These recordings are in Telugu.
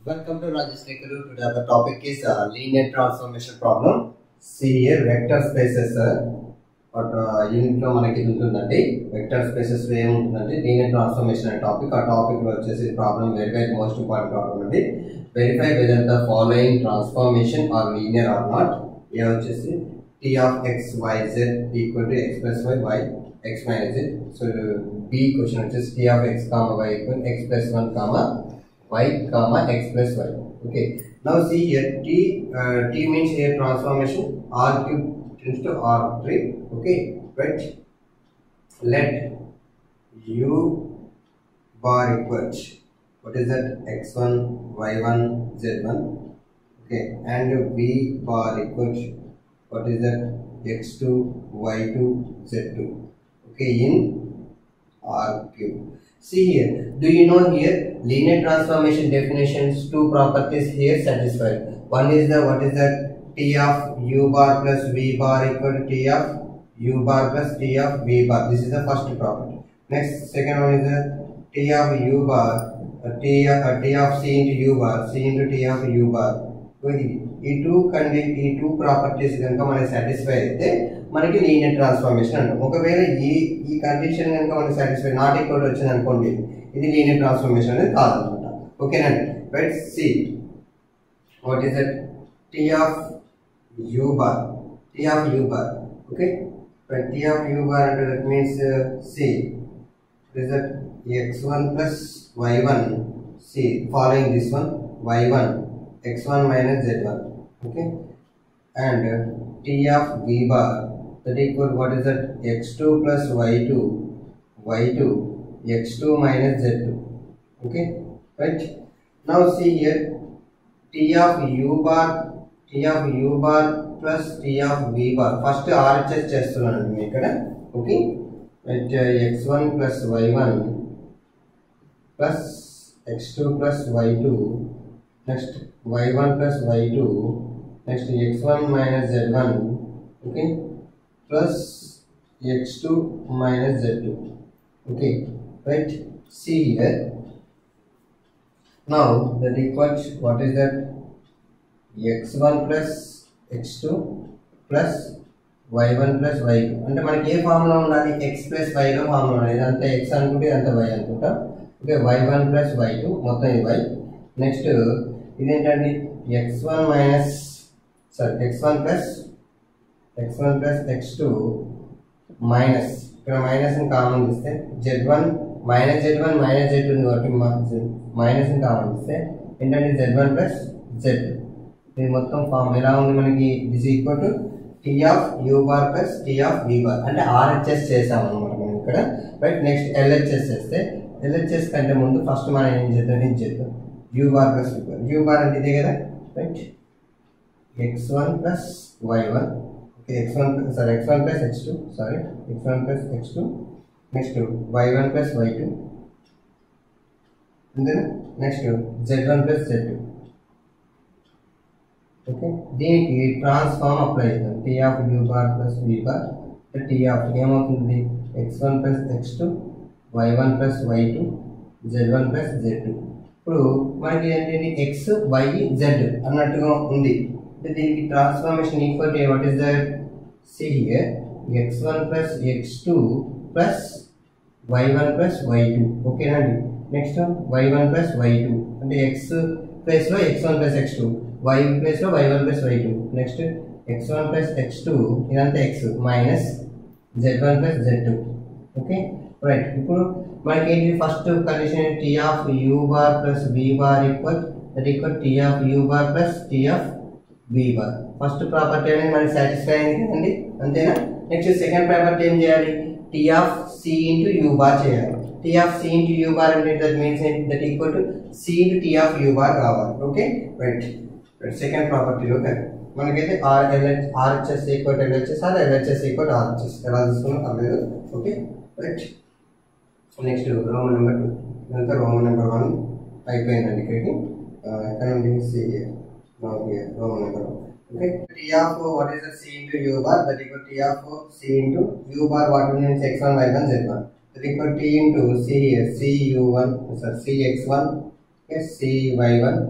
Welcome to Rajesh Nekaru. Today the topic is uh, linear transformation problem. See here vector spaces. But unit లో మనకి ఇది ఉంటుందండి వెక్టర్ స్పేసెస్ లో ఏముంటుందంటే లీనియర్ ట్రాన్స్ఫర్మేషన్ అనే టాపిక్ ఆ టాపిక్ లో వచ్చేసి problem verify most important problem అండి verify whether the following transformation are linear or not a వచ్చేసి T of x y z equal to x plus y y x minus z so b question వచ్చేసి T of x comma y equal x plus one comma y comma x plus y okay now see here t uh, t means here transformation r cube tends to r3 okay right let u bar equals what is that x1 y1 z1 okay and v bar equals what is that x2 y2 z2 okay in r cube See here, do you know here linear transformation definitions two properties here satisfied. One is the what is that t of u bar plus v bar equal to t of u bar plus t of v bar. This is the first property. Next, second one is the t of u bar uh, t, uh, t of c into u bar c into t of u bar. So, ఇది- ఈ టూ కండి ఈ టూ ప్రాపర్టీస్ కనుక మనకి సాటిస్ఫై అయితే మనకి లీనియర్ ట్రాన్స్ఫర్మేషన్ అంటాం ఒకవేళ ఈ ఈ కండిషన్ కనుక మనకి సాటిస్ఫై నాట్ ఈక్వల్ వచ్చింది అనుకోండి ఇది లీనియర్ ట్రాన్స్ఫర్మేషన్ అనేది కాదనమాట ఓకేనండి right see what is that T of u bar T of u bar okay right T of u bar అంటే that means see is that x1 plus y1 see following this one y1 x1 minus z1 okay and uh, t of v bar that equal what is that x2 plus y2 y2 x2 minus z2 okay right now see here t of u bar t of u bar plus t of v bar first RHS చేస్తున్నాను నేను ఇక్కడ okay at uh, x1 plus y1 plus x2 plus y2 next y1 plus y2 next x1 minus z1 okay plus x2 minus z2 okay right see here now that equals what is that x1 plus x2 plus y1 plus y2 అంటే మనకి ఏ ఫార్ములా ఉండాలి x ప్లస్ వైలో ఫార్ములా ఉండాలి ఇదంతా x అనుకుంటే ఇదంతా y అనుకుంటా ఓకే y1 ప్లస్ y2 మొత్తం ఇది y నెక్స్ట్ ఇదేంటండి x1 minus sorry x1 plus x1 plus x2 minus ఇక్కడ మైనస్ కామన్ ఇస్తే z1 minus z1 minus z ఉంది కాబట్టి మైనస్ కామన్ ఇస్తే ఏంటంటే z1 ప్లస్ z ఇది మొత్తం ఫామ్ ఎలా ఉంది మనకి this equal to T of u bar plus T of v bar అంటే ఆర్హెచ్ఎస్ చేసాం అనమాట మనం ఇక్కడ రైట్ నెక్స్ట్ ఎల్హెచ్ఎస్ చేస్తే ఎల్హెచ్ఎస్ కంటే ముందు ఫస్ట్ మనం ఏం చేద్దాం ఏం చేద్దాం u bar plus u bar u bar అంటే ఇదే కదా right x one plus y one okay x one sorry x one plus x two sorry x one plus x two next y one plus y two అంతేనా next z one plus z two okay దీనికి ట్రాన్స్ఫార్మ్ అప్లై చేద్దాం T of u bar plus v bar T of ఏమవుతుంది x one plus x two y one plus y two z one plus z two ఇప్పుడు మనకి ఏంటి ఎక్స్ వై జెడ్ అన్నట్టుగా ఉంది అంటే దీనికి transformation equal to what is that see here x one plus x two plus y one plus y two ఓకేనండి next y one plus y two అంటే ఎక్స్ ప్లేస్లో x one plus x two y ప్లేస్లో y one plus y two next x one plus x two ఇదంతా x minus z one plus z two okay right ఇప్పుడు మనకి ఏంటి first condition T of u bar plus b bar equal that equal T of u bar plus T of b bar first property అనేది మనకి సాటిస్ఫై అయింది కదండి అంతేనా నెక్స్ట్ సెకండ్ ప్రాపర్టీ ఏం చేయాలి T of c into u bar చేయాలి T of c into u bar అంటే that means that equal to c into T of u bar కావాలి ఓకే రైట్ సెకండ్ ప్రాపర్టీలో మనకైతే ఆర్ ఎల్హెచ్ RHS equal LHS or LHS equal RHS ఎలా తీసుకున్నా పర్లేదు okay right next roman number two ఇదంతా రోమన్ నెంబర్ వన్ అయిపోయిందండి ఇక్కడికి ఆ, ఎక్కడ నుండి see roman number one okay T of what is the c into u bar that equal T of c into u bar what means x one y one z one that equal T into c c u one sir c x one c y one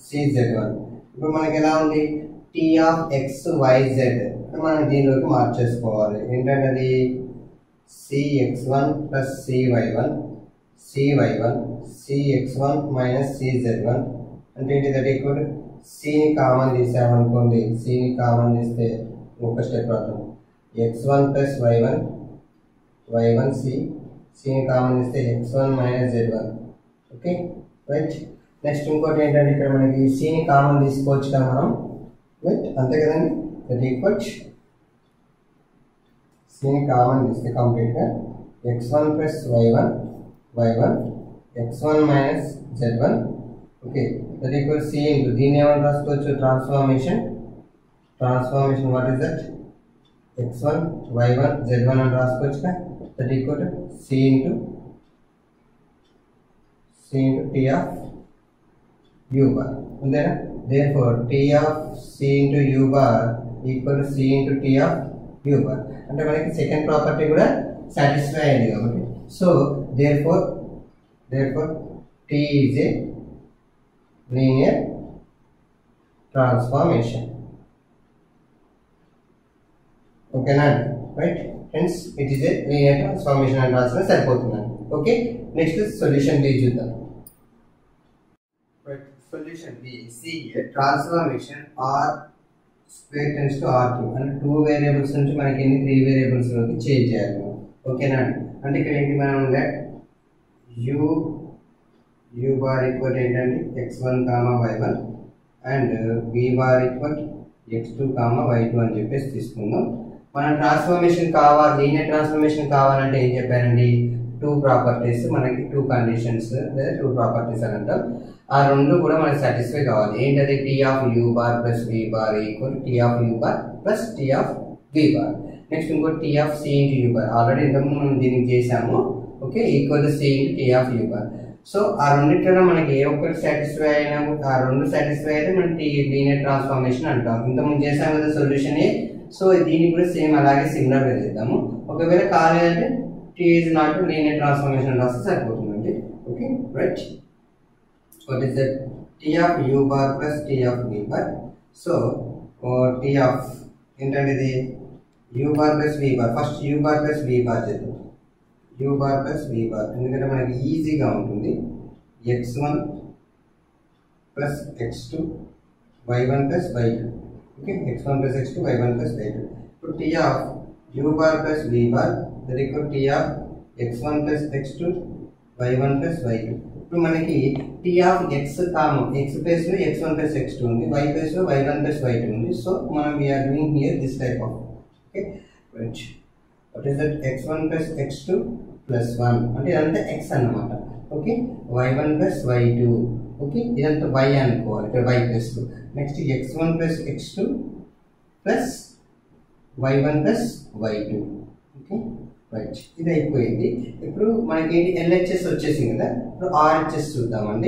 సిజెడ్ వన్ ఇప్పుడు మనకి ఎలా ఉంది టీ ఆఫ్ ఎక్స్ వైజెడ్ మనం దీనిలోకి మార్చేసుకోవాలి ఏంటంటే అది c x one plus c y one c y one c x one minus సిజెడ్ వన్ అంటే ఏంటి దట్ ఈక్వల్ సిని కామన్ తీసామనుకోండి సిని కామన్ తీస్తే ఒక స్టెప్ అవుతుంది x one plus y one y one c సిని కామన్ తీస్తే x one minus z one okay right next ఇంకోటి ఏంటంటే ఇక్కడ మనకి సిని కామన్ తీసుకోవచ్చు కదా మనం రైట్ అంతే కదండి దట్ ఈక్వల్ సిని కామన్ తీస్తే కంప్లీట్గా x one plus y one y one x one minus z one okay that equal c into దీన్ని ఏమని రాసుకోవచ్చు transformation transformation what is that x one y one z one అని రాసుకోవచ్చు that equal c into c into T of u bar అంతేనా therefore T of c into u bar equal to c into T of u bar అంటే మనకి సెకండ్ ప్రాపర్టీ కూడా సాటిస్ఫై అయింది కాబట్టి so therefore therefore T is a linear transformation ఓకేనా right hence it is a linear transformation అని రాసిన సరిపోతుందండి ఓకే నెక్స్ట్ సొల్యూషన్ బి చూద్దాం right solution b see transformation R square tends to R two అంటే టూ వేరియబుల్స్ నుంచి మనకి ఎన్ని త్రీ వేరియబుల్స్ లోకి చేంజ్ చేయాలి మనం. ఓకేనా అండి అంటే ఇక్కడ ఏంటి మనం let u u bar equal ఏంటండి x one comma y one and b bar equal x two comma y two అని చెప్పేసి తీసుకుందాం మనం ట్రాన్స్ఫర్మేషన్ కావాలి లీనియర్ ట్రాన్స్ఫర్మేషన్ కావాలంటే ఏం చెప్పానండి టూ ప్రాపర్టీస్ మనకి టూ కండిషన్స్ లేదా టూ ప్రాపర్టీస్ అని అంటాం ఆ రెండు కూడా మనకి సాటిస్ఫై కావాలి ఏంటది T of u bar plus v bar equal T of u bar plus T of v bar next ఇంకో T of c into u bar already ఇంతకుముందు మనం దీనికి చేసాము okay equal c into T of u bar so ఆ రెండింటిలో మనకి ఏ ఒక్కటి సాటిస్ఫై అయినా ఆ రెండు సాటిస్ఫై అయితే మనం టీ లీనియర్ ట్రాన్స్ఫార్మేషన్ అంటాం ఇంతకుముందు చేసాం కదా సొల్యూషన్ ఏ సో దీనికి కూడా సేమ్ అలాగే సిమిలర్ గా చేద్దాము ఒకవేళ కాలేదంటే T is not linear transformation రాస్తే సరిపోతుందండి okay right what is that T of u bar plus T of b bar so T of ఏంటంటే ఇది u bar plus v bar first u bar plus v bar చేద్దాం u bar plus v bar ఎందుకంటే మనకి ఈజీగా ఉంటుంది x one plus x two y one plus y two okay x one plus x two y one plus y two ఇప్పుడు T of u bar plus v bar that equal T of x one plus x two y one plus y two ఇప్పుడు మనకి T of x common x plus లో x one plus x two ఉంది వై ప్లస్ లో y one plus y two ఉంది సో మనం we are doing here this type of okay right what is that x one plus x two plus one అంటే ఇదంతా ఎక్స్ అన్నమాట okay y one plus y two okay ఇదంతా వై అనుకోవాలి ఇక్కడ y plus two next x one plus x two plus y one plus y two okay right ఇది అయిపోయింది ఇప్పుడు మనకి ఏంటి ఎల్హెచ్ఎస్ వచ్చేసింది కదా ఇప్పుడు ఆర్హెచ్ఎస్ చూద్దామండి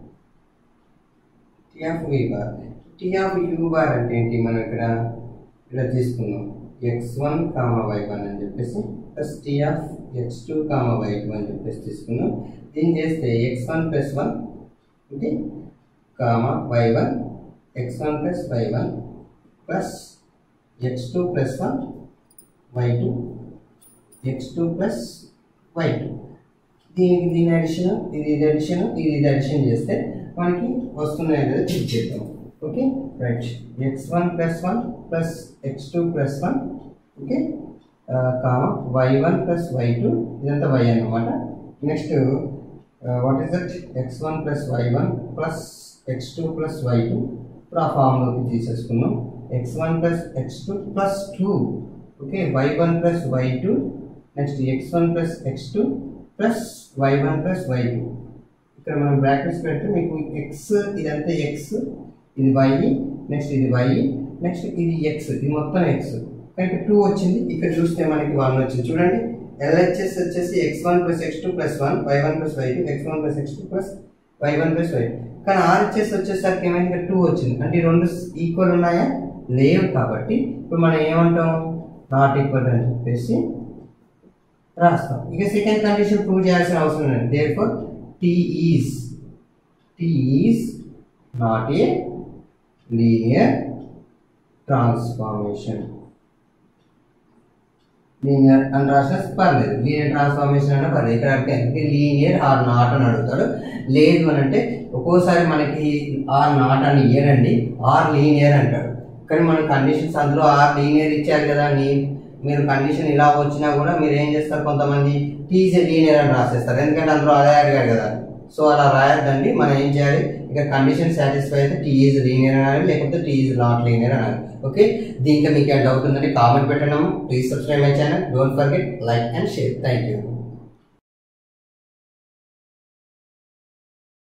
T of v bar T of u bar అంటే ఏంటి మనం ఇక్కడ ఇలా తీసుకుందాం x one comma y one అని చెప్పేసి plus T of x two comma y two అని చెప్పేసి తీసుకుందాం దీన్ని చేస్తే x one plus one okay comma y one x one plus y one plus x two plus one y two x two plus y two దీనికి దీని అడిషన్ ఇది ఇది అడిషన్ ఇది ఇది అడిషన్ చేస్తే మనకి వస్తున్నాయి లేదా చెక్ చేద్దాం okay right x one plus one plus x two plus one okay comma y one plus y two ఇదంతా వై అన్నమాట next what is that x one plus y one plus x two plus y two ఇప్పుడు ఆ ఫామ్లోకి తీసేసుకున్నాం x one plus x two plus two okay y one plus y two next x one plus x two plus y one plus y two ఇక్కడ మనం బ్రాకెట్స్ పెడితే మీకు ఎక్స్ ఇదంతా ఎక్స్ ఇది వై నెక్స్ట్ ఇది వై నెక్స్ట్ ఇది ఎక్స్ ఇది మొత్తం ఎక్స్ ఇక్కడ టూ వచ్చింది ఇక్కడ చూస్తే మనకి వన్ వచ్చింది చూడండి ఎల్హెచ్ఎస్ వచ్చేసి x one plus x two plus one y one plus y two x one plus x two plus y one plus y కానీ ఆర్హెచ్ఎస్ వచ్చేసరికి ఏమైంది ఇక్కడ టూ వచ్చింది అంటే ఈ రెండు ఈక్వల్ ఉన్నాయా లేవు కాబట్టి ఇప్పుడు మనం ఏమంటాం నాట్ ఈక్వల్ అని చెప్పేసి రాస్తాం ఇక సెకండ్ కండిషన్ ప్రూవ్ చేయాల్సిన అవసరం లేదు therefore T is T is not a linear transformation linear అని రాసిన పర్లేదు లీనియర్ ట్రాన్స్ఫార్మేషన్ అన్న పర్లేదు ఇక్కడ అడిగితే ఎందుకు లీనియర్ ఆర్ నాట్ అని అడుగుతాడు లేదు అని అంటే ఒక్కోసారి మనకి ఆర్ నాట్ అని ఇయ్యడండి ఆర్ లీనియర్ అంటాడు కానీ మన కండిషన్స్ అందులో ఆర్ లీనియర్ ఇచ్చారు కదా అని మీరు కండిషన్ ఇలా వచ్చినా కూడా మీరు ఏం చేస్తారు కొంతమంది టీజ్ లీనియర్ అని రాసేస్తారు ఎందుకంటే అందులో అదే అడిగాడు కదా సో అలా రాయొద్దండి మనం ఏం చేయాలి ఇక కండిషన్ సాటిస్ఫై అయితే టీ ఈజ్ లీనియర్ అనాలి లేకపోతే టీ ఈజ్ నాట్ లీనియర్ అనాలి ఓకే దీంట్లో మీకు ఏమైనా డౌట్ ఉందంటే కామెంట్ పెట్టడం please subscribe my channel don't forget like and share thank you